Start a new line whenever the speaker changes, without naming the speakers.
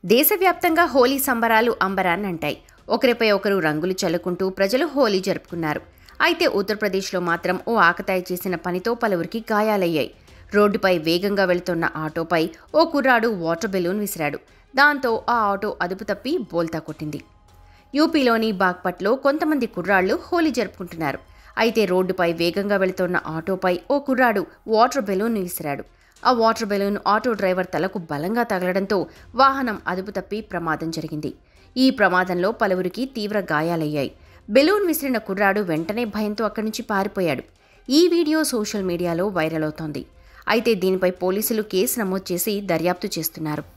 దేశవ్యాప్తంగా హోలీ సంబరాలు అంబరాన్నంటాయి ఒకరిపై ఒకరు రంగులు చల్లుకుంటూ ప్రజలు హోలీ జరుపుకున్నారు అయితే ఉత్తరప్రదేశ్లో మాత్రం ఓ ఆకతాయి చేసిన పనితో పలువురికి గాయాలయ్యాయి రోడ్డుపై వేగంగా వెళుతున్న ఆటోపై ఓ కుర్రాడు వాటర్ బెలూన్ విసిరాడు దాంతో ఆ ఆటో అదుపు తప్పి బోల్తా కొట్టింది యూపీలోని బాగ్పట్లో కొంతమంది కుర్రాళ్లు హోలీ జరుపుకుంటున్నారు అయితే రోడ్డుపై వేగంగా వెళుతున్న ఆటోపై ఓ కుర్రాడు వాటర్ బెలూన్ విసిరాడు ఆ వాటర్ బెలూన్ ఆటో డ్రైవర్ తలకు బలంగా తగలడంతో వాహనం అదుపు తప్పి ప్రమాదం జరిగింది ఈ ప్రమాదంలో పలువురికి తీవ్ర గాయాలయ్యాయి బెలూన్ విసిరిన కుర్రాడు వెంటనే భయంతో అక్కడి నుంచి పారిపోయాడు ఈ వీడియో సోషల్ మీడియాలో వైరల్ అవుతోంది అయితే దీనిపై పోలీసులు కేసు నమోదు చేసి దర్యాప్తు చేస్తున్నారు